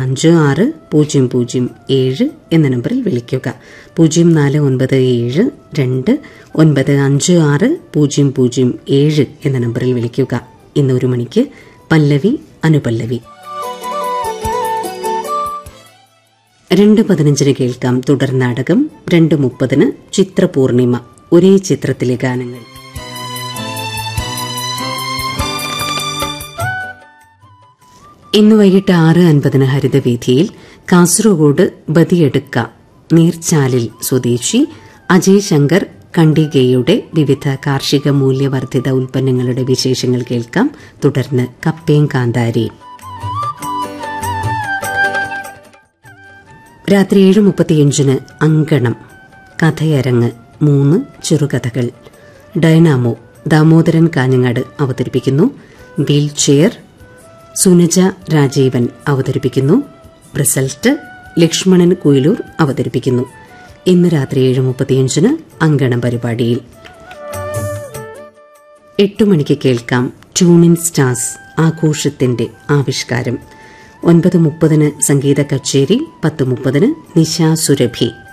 അഞ്ച് ആറ് പൂജ്യം പൂജ്യം ഏഴ് എന്ന നമ്പറിൽ വിളിക്കുക പൂജ്യം നാല് ഒൻപത് ഏഴ് രണ്ട് ഒൻപത് അഞ്ച് ആറ് പൂജ്യം പൂജ്യം ഏഴ് എന്ന നമ്പറിൽ വിളിക്കുക ഇന്ന് ഒരു മണിക്ക് പല്ലവി അനുപല്ലവി രണ്ട് പതിനഞ്ചിന് കേൾക്കാം തുടർ നാടകം രണ്ട് മുപ്പതിന് ചിത്രപൂർണിമ ഒരേ ചിത്രത്തിലെ ഗാനങ്ങൾ ഇന്ന് വൈകിട്ട് ആറ് അൻപതിന് ഹരിതവേദിയിൽ കാസർഗോഡ് ബദിയെടുക്ക നീർച്ചാലിൽ സ്വദേശി അജയ് ശങ്കർ കണ്ടിഗയുടെ വിവിധ കാർഷിക മൂല്യവർദ്ധിത ഉൽപ്പന്നങ്ങളുടെ വിശേഷങ്ങൾ കേൾക്കാം തുടർന്ന് കപ്പേം കാന്താരി രാത്രി ഏഴ് മുപ്പത്തിയഞ്ചിന് അങ്കണം കഥയരങ്ങ് മൂന്ന് ചെറുകഥകൾ ഡൈനാമോ ദാമോദരൻ കാഞ്ഞങ്ങാട് അവതരിപ്പിക്കുന്നു വീൽ ചെയർ സുനജ രാജീവൻ അവതരിപ്പിക്കുന്നു റിസൾട്ട് ലക്ഷ്മണൻ കുയിലൂർ അവതരിപ്പിക്കുന്നു ഇന്ന് രാത്രി ഏഴ് മുപ്പത്തിയഞ്ചിന് അങ്കണം പരിപാടിയിൽ എട്ടു മണിക്ക് കേൾക്കാം ട്യൂണിൻ സ്റ്റാർസ് ആഘോഷത്തിന്റെ ആവിഷ്കാരം ഒൻപത് മുപ്പതിന് സംഗീത കച്ചേരി പത്ത് മുപ്പതിന് നിശാ സുരഭി